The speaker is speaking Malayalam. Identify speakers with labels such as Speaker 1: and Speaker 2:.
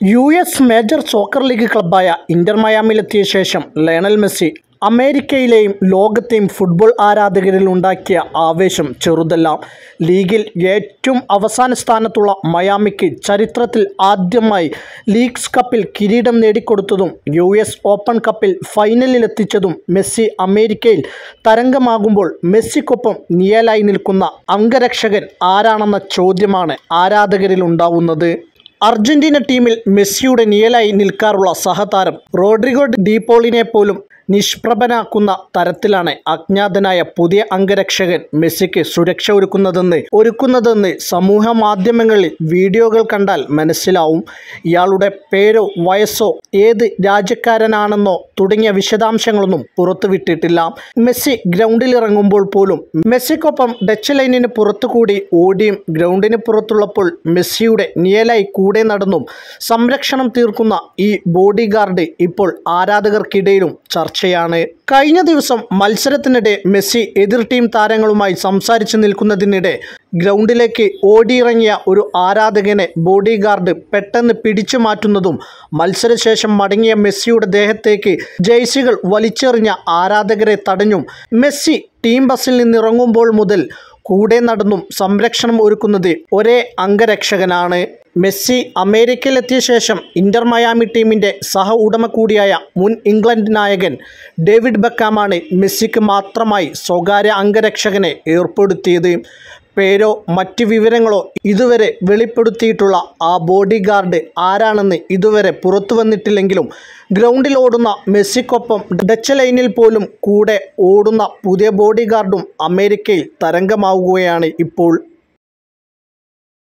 Speaker 1: U S Major Soccer League ക്ലബ്ബായ ഇന്റർ മയാമിലെത്തിയ ശേഷം ലയണൽ മെസ്സി അമേരിക്കയിലെയും ലോകത്തെയും ഫുട്ബോൾ ആരാധകരിൽ ഉണ്ടാക്കിയ ആവേശം ചെറുതല്ല ലീഗിൽ ഏറ്റവും അവസാന സ്ഥാനത്തുള്ള മയാമിക്ക് ചരിത്രത്തിൽ ആദ്യമായി ലീഗ്സ് കപ്പിൽ കിരീടം നേടിക്കൊടുത്തതും യു എസ് ഓപ്പൺ കപ്പിൽ ഫൈനലിലെത്തിച്ചതും മെസ്സി അമേരിക്കയിൽ തരംഗമാകുമ്പോൾ മെസ്സിക്കൊപ്പം നിയലായി നിൽക്കുന്ന അംഗരക്ഷകൻ ആരാണെന്ന ചോദ്യമാണ് ആരാധകരിൽ ഉണ്ടാവുന്നത് അർജന്റീന ടീമിൽ മെസ്സിയുടെ നിയലായി നിൽക്കാറുള്ള സഹതാരം റോഡ്രിഗോ ഡീപോളിനെ പോലും നിഷ്പ്രഭനാക്കുന്ന തരത്തിലാണ് അജ്ഞാതനായ പുതിയ അംഗരക്ഷകൻ മെസ്സിക്ക് സുരക്ഷ ഒരുക്കുന്നതെന്ന് ഒരുക്കുന്നതെന്ന് സമൂഹ മാധ്യമങ്ങളിൽ വീഡിയോകൾ കണ്ടാൽ മനസ്സിലാവും ഇയാളുടെ പേരോ വയസ്സോ ഏത് രാജ്യക്കാരനാണെന്നോ തുടങ്ങിയ വിശദാംശങ്ങളൊന്നും പുറത്തുവിട്ടിട്ടില്ല മെസ്സി ഗ്രൗണ്ടിലിറങ്ങുമ്പോൾ പോലും മെസ്സിക്കൊപ്പം ഡച്ച് ലൈനിന് പുറത്തുകൂടി ഓടിയും ഗ്രൗണ്ടിന് പുറത്തുള്ളപ്പോൾ മെസ്സിയുടെ നിയലായി കൂടെ നടന്നും സംരക്ഷണം തീർക്കുന്ന ഈ ബോഡി ഗാർഡ് ഇപ്പോൾ ആരാധകർക്കിടയിലും ചർച്ചയാണ് കഴിഞ്ഞ ദിവസം മത്സരത്തിനിടെ മെസ്സി എതിർ ടീം താരങ്ങളുമായി സംസാരിച്ചു നിൽക്കുന്നതിനിടെ ഗ്രൗണ്ടിലേക്ക് ഓടിയിറങ്ങിയ ഒരു ആരാധകനെ ബോഡി ഗാർഡ് പെട്ടെന്ന് പിടിച്ചു മാറ്റുന്നതും മത്സരശേഷം മടങ്ങിയ മെസ്സിയുടെ ദേഹത്തേക്ക് ജേഴ്സികൾ വലിച്ചെറിഞ്ഞ ആരാധകരെ തടഞ്ഞും മെസ്സി ടീം ബസ്സിൽ നിന്നിറങ്ങുമ്പോൾ മുതൽ കൂടെ നടന്നും സംരക്ഷണം ഒരുക്കുന്നത് ഒരേ അംഗരക്ഷകനാണ് മെസ്സി അമേരിക്കയിലെത്തിയ ശേഷം ഇന്റർ മയാമി ടീമിൻ്റെ സഹ ഉടമ കൂടിയായ മുൻ ഇംഗ്ലണ്ട് നായകൻ ഡേവിഡ് ബക്കാമാണ് മെസ്സിക്ക് മാത്രമായി സ്വകാര്യ അംഗരക്ഷകനെ ഏർപ്പെടുത്തിയത് പേരോ മറ്റ് വിവരങ്ങളോ ഇതുവരെ വെളിപ്പെടുത്തിയിട്ടുള്ള ആ ബോഡി ഗാർഡ് ആരാണെന്ന് ഇതുവരെ പുറത്തു വന്നിട്ടില്ലെങ്കിലും ഗ്രൗണ്ടിൽ ഓടുന്ന മെസ്സിക്കൊപ്പം ഡച്ച് ലൈനിൽ പോലും കൂടെ ഓടുന്ന പുതിയ ബോഡി ഗാർഡും അമേരിക്കയിൽ തരംഗമാവുകയാണ് ഇപ്പോൾ